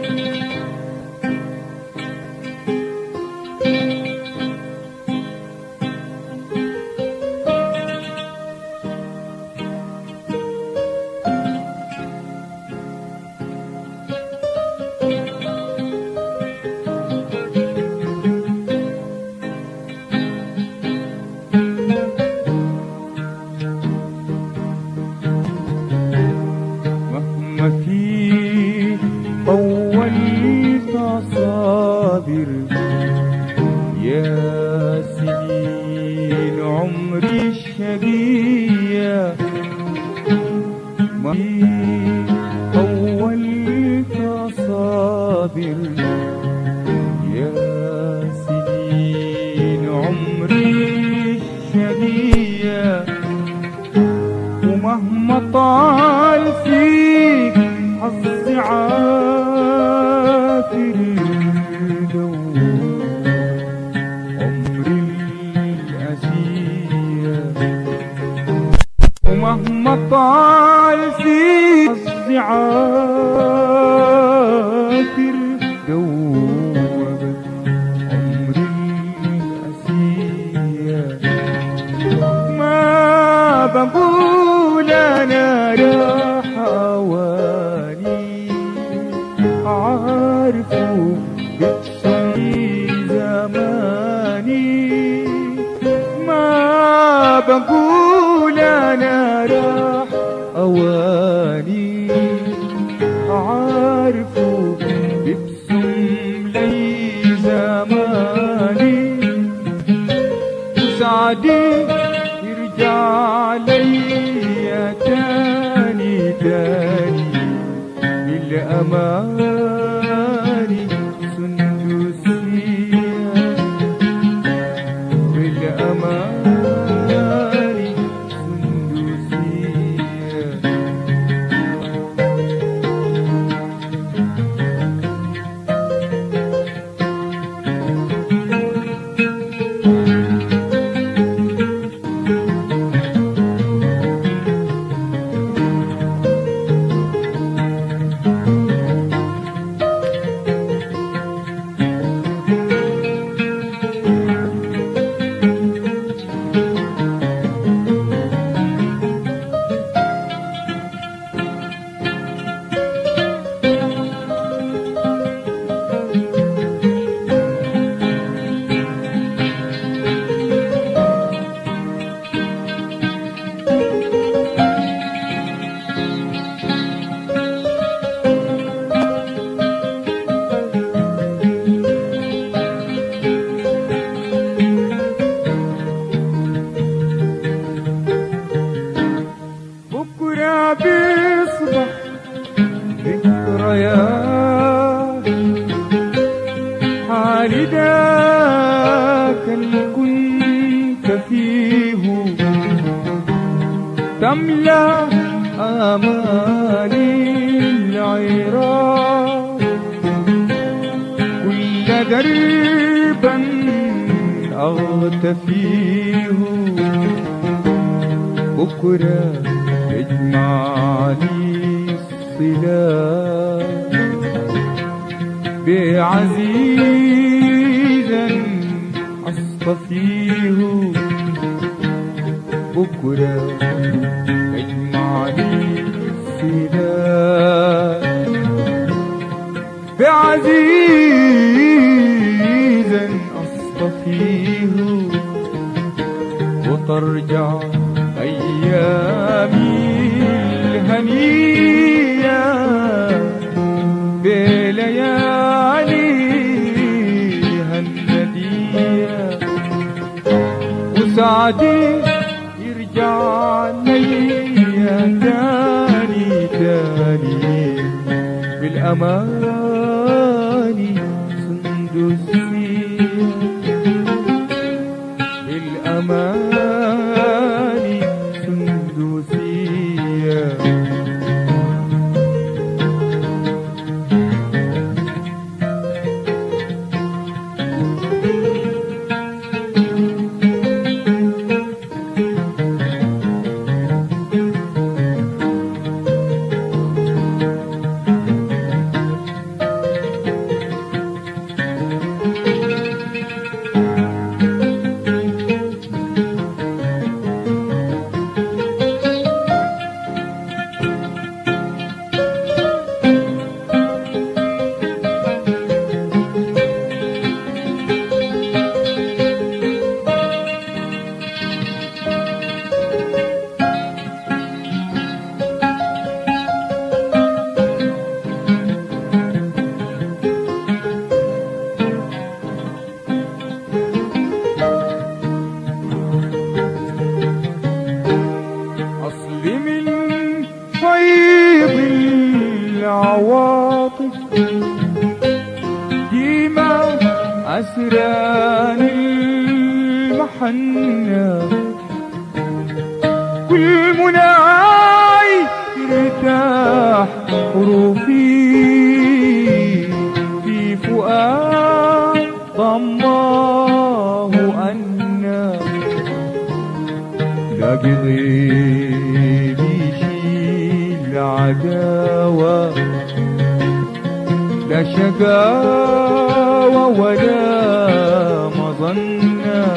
مهما في طولت صابر يا سنين عمري الشقية ما في طولت صابر يا سنين عمري الشقية ومهما طال فيك حظي عافر الدور عمري الأسية ومهما طال فيك حظي عافر دوبك عمري الأسية ما بقول انا راح اواني عارفه بتسوي زماني ما بقول انا راح اواني عارفه بيبسم لي زماني سعدي يرجع لي تاني تاني بالأماني سندسية بالأماني سندسية بكرة بيصبح ذكريات حالي داك اللي كنت فيه تملى آمالي العراق كل دربا أغتفيه بكرة يجمعني الصلاة بعزيزا أصطفيه بكرة يجمعني الصلاة بعزيزا أصطفيه وترجع أيامي الهنية بلياليها الندية وسعدي يرجع لي تاني تاني بالأماني سندسية بالأماني سندسية العواطف ديما أسران المحنة كل مناي ترتاح حروفي في فؤاد ضماه أنا لا قضيب يشيل عداوة لا شقاوة ولا مظنة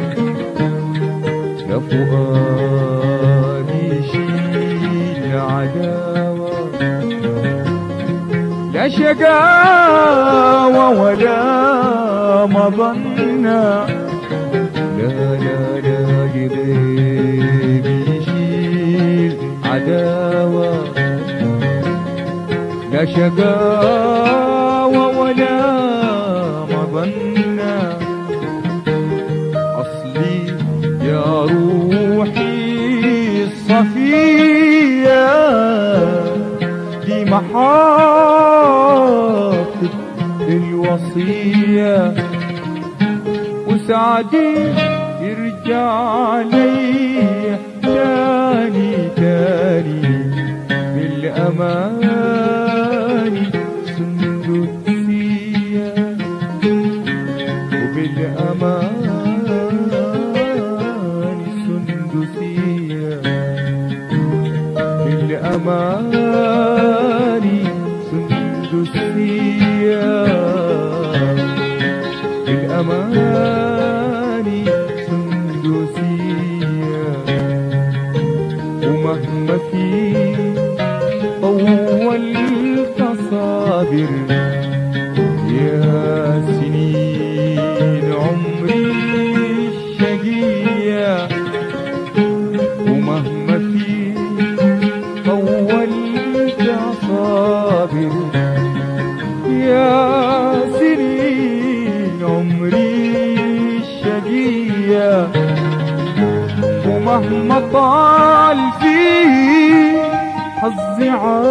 لا فؤاد يشيل عداوة لا شقاوة ولا مظنة لا لا لا قضيب يشيل عداوة لا شقاوة ولا مظنة أصلي يا روحي الصفية دي محافظ الوصية وسعدي يرجع لي تاني تاني بالأمان سندسية وبالأمان سندسية بالأمان سندسية بالأمان سندسية ومهما في طولت صابر يا سنين عمري الشقية ومهما في طولت صابر يا سنين عمري الشقية ومهما طال فيه حظي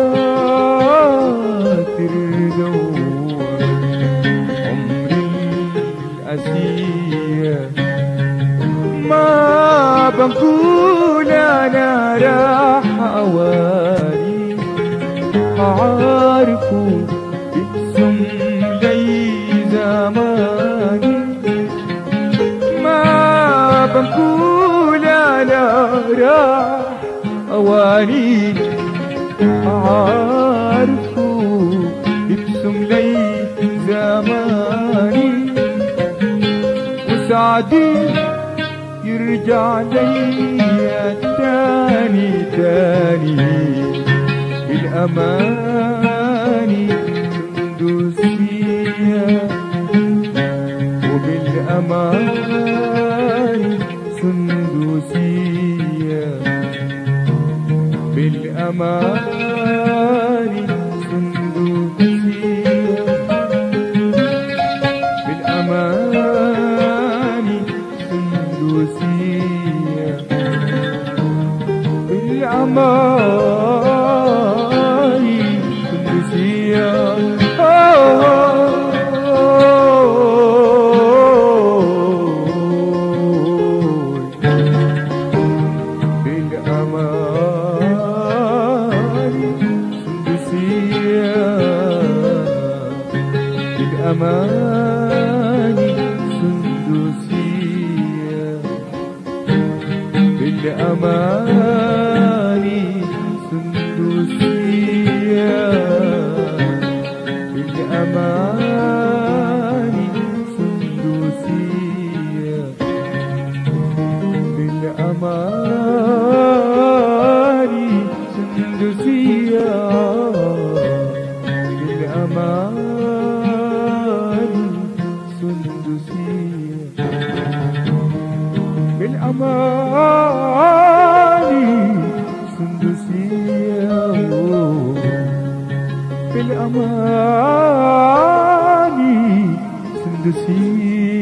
عاثر دور عمري الأسية ما بقول أنا راح أواني أعرفه يقسم لي زماني ما بقول أنا راح أواني أعرفه يبسم لي زماني وسعدي يرجع لي تاني تاني بالأماني سندوسية وبالأماني سندوسية بالأمان سندوسية بالأمان سندوسية بالأمان سندوسية بالأمان سندوسية بالأمان سندوسية بالأمان سندوسية بالأمان سندوسية بالأمان سندوسية بالأمان سندوسية بالأمان سندوسية بالأمان سندوسية